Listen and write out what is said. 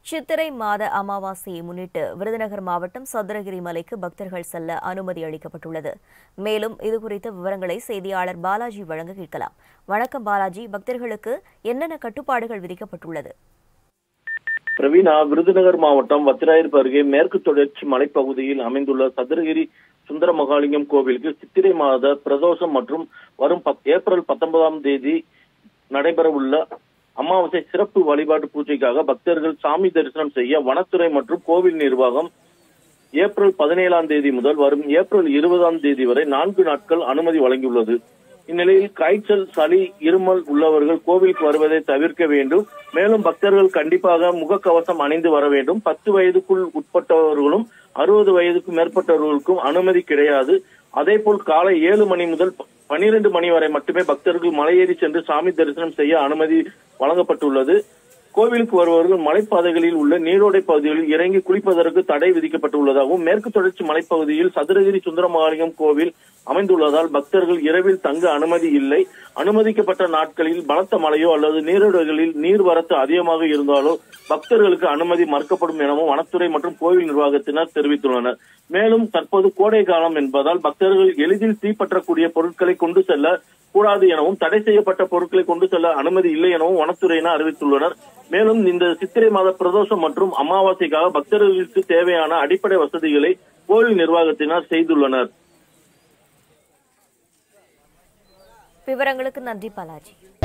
சித்திரை மாத அமாவாசையை முன்னிட்டு விருதுநகர் மாவட்டம் சதுரகிரி மலைக்கு பக்தர்கள் செல்ல அனுமதி அளிக்கப்பட்டுள்ளது மேலும் இதுகுறித்த விவரங்களை செய்தியாளர் பாலாஜி வழங்க கேட்கலாம் வணக்கம் பாலாஜி பக்தர்களுக்கு என்னென்ன கட்டுப்பாடுகள் விதிக்கப்பட்டுள்ளது பிரவீனா விருதுநகர் மாவட்டம் வத்திராயிருப்பு அருகே மேற்கு தொடர்ச்சி மலைப்பகுதியில் அமைந்துள்ள சதுரகிரி சுந்தர மகாலிங்கம் கோவிலுக்கு சித்திரை மாத பிரதோஷம் மற்றும் வரும் பத்- ஏப்ரல் பத்தொன்பதாம் தேதி நடைபெறவுள்ள அமாவாசை சிறப்பு வழிபாட்டு பூஜைக்காக பக்தர்கள் சாமி தரிசனம் செய்ய வனத்துறை மற்றும் கோவில் நிர்வாகம் ஏப்ரல் பதினேழாம் தேதி முதல் வரும் ஏப்ரல் இருபதாம் தேதி வரை நான்கு நாட்கள் அனுமதி வழங்கியுள்ளது இந்நிலையில் காய்ச்சல் சளி இருமல் உள்ளவர்கள் கோவிலுக்கு வருவதை தவிர்க்க வேண்டும் மேலும் பக்தர்கள் கண்டிப்பாக முகக்கவசம் அணிந்து வர வேண்டும் பத்து வயதுக்குள் உட்பட்டவர்களும் அறுபது வயதுக்கு மேற்பட்டவர்களுக்கும் அனுமதி கிடையாது அதேபோல் காலை ஏழு மணி முதல் பனிரெண்டு மணி வரை மட்டுமே பக்தர்கள் மலையேறி சென்று சாமி தரிசனம் செய்ய அனுமதி வழங்கப்பட்டுள்ளது கோவிலுக்கு வருபவர்கள் மலைப்பாதைகளில் உள்ள நீரோடை பகுதிகளில் இறங்கி குளிப்பதற்கு தடை விதிக்கப்பட்டுள்ளதாகவும் மேற்கு தொடர்ச்சி மலைப்பகுதியில் சதுரகிரி சுந்தரமகாலிங்கம் கோவில் அமைந்துள்ளதால் பக்தர்கள் இரவில் தங்க அனுமதி இல்லை அனுமதிக்கப்பட்ட நாட்களில் பலத்த மழையோ அல்லது நீரோடைகளில் நீர்வரத்து அதிகமாக இருந்தாலோ பக்தர்களுக்கு அனுமதி மறுக்கப்படும் எனவும் வனத்துறை மற்றும் கோவில் நிர்வாகத்தினர் தெரிவித்துள்ளனர் மேலும் தற்போது கோடை காலம் என்பதால் பக்தர்கள் எளிதில் தீப்பற்றக்கூடிய பொருட்களை கொண்டு செல்ல கூடாது எனவும் தடை செய்யப்பட்ட பொருட்களை கொண்டு செல்ல அனுமதி இல்லை எனவும் வனத்துறையினர் அறிவித்துள்ளனர் மேலும் இந்த சித்திரை மாத பிரதோஷம் மற்றும் அமாவாசைக்காக பக்தர்களுக்கு தேவையான அடிப்படை வசதிகளை கோவில் நிர்வாகத்தினர் செய்துள்ளனர் விவரங்களுக்கு நன்றி பாலாஜி